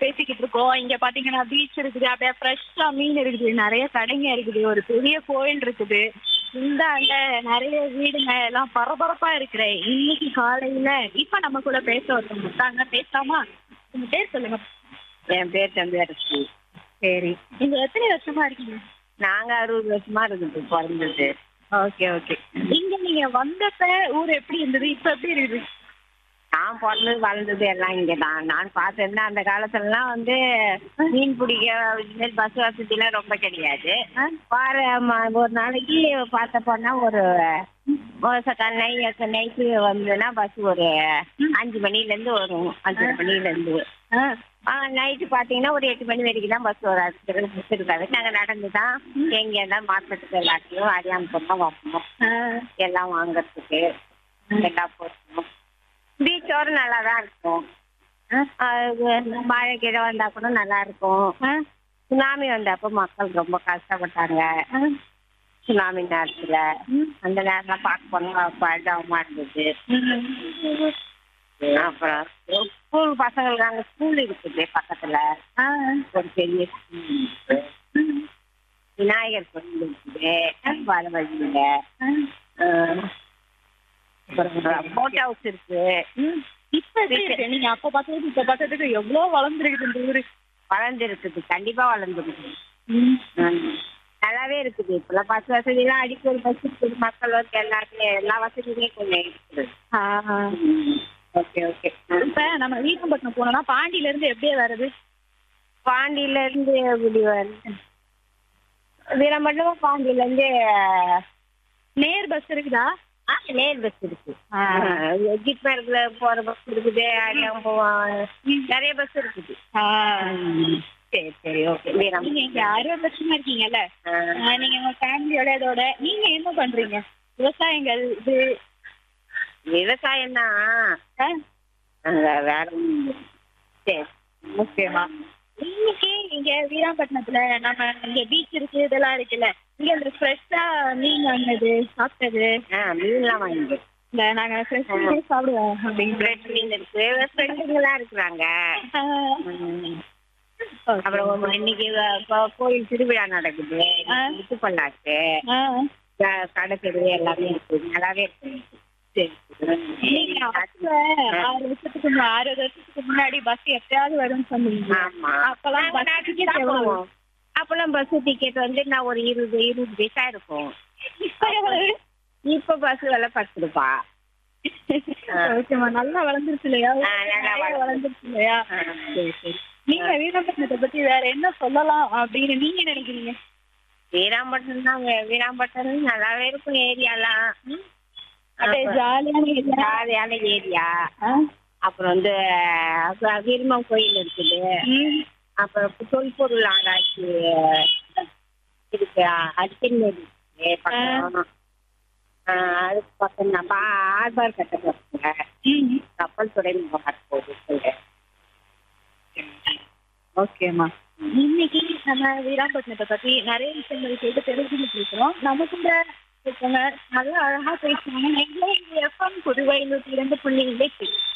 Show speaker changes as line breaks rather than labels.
பேசிக்கிட்டு இருக்கோம் இங்க பாத்தீங்கன்னா பீச் இருக்குது அப்படியே ஃப்ரெஷ்ஷா மீன் இருக்குது நிறைய கடைங்க இருக்குது ஒரு பெரிய கோயில் இருக்குது இந்தாண்ட நிறைய வீடுங்க எல்லாம் பரபரப்பா இருக்கிற இன்னைக்கு காலையில இப்ப நம்ம கூட பேச ஒருத்தவங்க இருக்காங்க பேசாமா உங்க பேர் சொல்லுங்க
என் பேர் தம்பியரசி
சரி நீங்க எத்தனை வருஷமா இருக்கீங்க
நாங்க அறுபது வருஷமா இருக்குது பிறந்தது
ஓகே ஓகே இங்க நீங்க வந்தப்ப ஊர் எப்படி இருந்தது இப்ப எப்படி இருக்குது
நான் பிறந்தது வளர்ந்தது எல்லாம் இங்கே தான் நான் பார்த்துருந்தேன் அந்த காலத்துலலாம் வந்து மீன் பிடிக்க பஸ் வசதிலாம் ரொம்ப கிடையாது வார ம- ஒரு நாளைக்கு பார்த்த போனா ஒரு நை நைட்டு வந்ததுன்னா பஸ் ஒரு அஞ்சு மணிலேருந்து வரும் அஞ்சரை மணிலேருந்து நைட்டு பார்த்தீங்கன்னா ஒரு எட்டு மணி வரைக்கும் தான் பஸ் வராது பஸ் இருக்காது நாங்கள் நடந்து தான் எங்கே இருந்தாலும் மார்க்கெட்டுக்கு எல்லாத்தையும் அரியாமல் தான் வைப்போம் எல்லாம் வாங்குறதுக்கு எல்லாம் போட்டோம் பீச்சோடு நல்லா தான் இருக்கும் அது மழை கீழே வந்தா கூட நல்லா இருக்கும் சுனாமி வந்தப்போ மக்கள் ரொம்ப கஷ்டப்பட்டாங்க சுனாமி நேரத்துல அந்த நேரத்துல பார்க்க போனா பழமா இருந்தது அப்புறம் ஸ்கூல் பசங்களுக்கு அங்க ஸ்கூல் இருக்குது பக்கத்துல ஒரு பெரிய ஸ்கூல் இருக்கு. விநாயகர் கோயில் இருக்குது வர வழியில அப்புறம் போட் ஹவுஸ் இருக்கு
இப்ப எப்படி இருக்கு நீங்க அப்ப பார்த்ததுக்கு இப்ப பார்த்ததுக்கு எவ்வளவு வளர்ந்துருக்குது இந்த ஊரு
வளர்ந்து இருக்குது கண்டிப்பா வளர்ந்துருக்குது ம். நல்லாவே இருக்குது இப்பெல்லாம் பஸ் வசதிலாம் அடிக்க ஒரு பஸ் இருக்குது மக்கள் வந்து எல்லாருமே எல்லா வசதியுமே கொஞ்சம் இருக்குது ஓகே ஓகே
இப்ப நம்ம வீரம்பட்டினம் போனோம்னா பாண்டியில இருந்து எப்படியே வருது
பாண்டியில இருந்து இப்படி வந்து வீரமண்டலம் பாண்டியில இருந்து
நேர் பஸ் இருக்குதா
ஆ, நேர் பஸ் இருக்கு ஜிப்மேர்ல போற பஸ் இருக்குது அரியாங்க போவோம் நிறைய பஸ் இருக்குது சரி சரி ஓகே வீரம்
நீங்க இங்க அறுபது வருஷமா இருக்கீங்கல்ல ஆஹ் நீங்க உங்க ஃபேமிலியோட இதோட நீங்க என்ன பண்றீங்க விவசாயங்கள் இது
விவசாயம் தான்
ஆஹ்
வேற ஒண்ணும் இல்ல. சரி
ஓகேமா இன்னைக்கு இங்க வீராம்பட்டினத்துல நம்ம இங்க பீச் இருக்கு இதெல்லாம் இருக்குல்ல இங்க இந்த ஃப்ரெஷ்ஷா மீன் வாங்கினது சாப்பிட்டது
ஆ மீன்லாம் வாங்கிட்டு
இந்த நாங்க ஃப்ரெஷ் சாப்பிடுவோம் அப்படின்னு
பிரெட் மீன் இருக்கு ஃப்ரெண்டுங்கெல்லாம் இருக்கிறாங்க
ஆஹ்
ம். அப்புறம் ஒரு இன்னைக்கு வ- கோ- கோயில் திருவிழா நடக்குது
ஆ.
முத்துப்பல்லாக்கு
ஆஹ்
கடை தெரு எல்லாமே இருக்கு நல்லாவே இருக்கு சரி
நீங்க அப்ப ஆறு வருஷத்துக்கு முன்ன- அறுபது வருஷத்துக்கு முன்னாடி பஸ் எப்பயாவது வரும்னு சொன்னீங்க
ஆமா
அப்பெல்லாம்
நாங்க
bus
நடந்து
ticket
தான்
எவ்வளவு?
போவோம். அப்பெல்லாம் பஸ் டிக்கெட் வந்து நான் ஒரு இருபது இருபது பைசா இருக்கும்
இப்ப எவ்வளவு?
இப்ப பஸ் விலை பத்து ரூபா
ஓகேம்மா நல்லா வளர்ந்துருச்சு இல்லையா
ஆ, நல்லா
நிறைய
வளர்ந்து-
வளர்ந்துருச்சு இல்லையா சரி சரி நீங்க வீரம்பட்டினத்தை பத்தி வேற என்ன சொல்லலாம் அப்படின்னு நீங்க நினைக்கிறீங்க
வீராம்பட்டினம் தான் வீராம்பட்டினம் நல்லாவே இருக்கும் ஏரியாலாம்
அப்படியே ஜாலியான ஏரியா
ஜாலியான ஏரியா
ஆ?
அப்புறம் வந்து அப்புறம் வீரமம் கோயில் இருக்குது
ம்.
அப்புறம் தொல்பொருள் ஆராய்ச்சி இருக்கு அடிக்கடி பக்கம் ஆ, அதுக்கு பக்கம் நம்ம ஆர்பார் கட்ட பக்கங்க
ம்.
கப்பல் துறைமுகம் போகுது
ஓகேம்மா இன்னைக்கு நம்ம வீராம்பட்டினத்தை பத்தி நிறைய விஷயங்கள் கேட்டு தெரிஞ்சுக்கிட்டு இருக்கிறோம் நம்ம கூட இருக்கவங்க நல்லா அழகா பேசுவாங்க எங்களை எஃப்எம் புதுவை நூற்றி இரண்டு புள்ளி எட்டு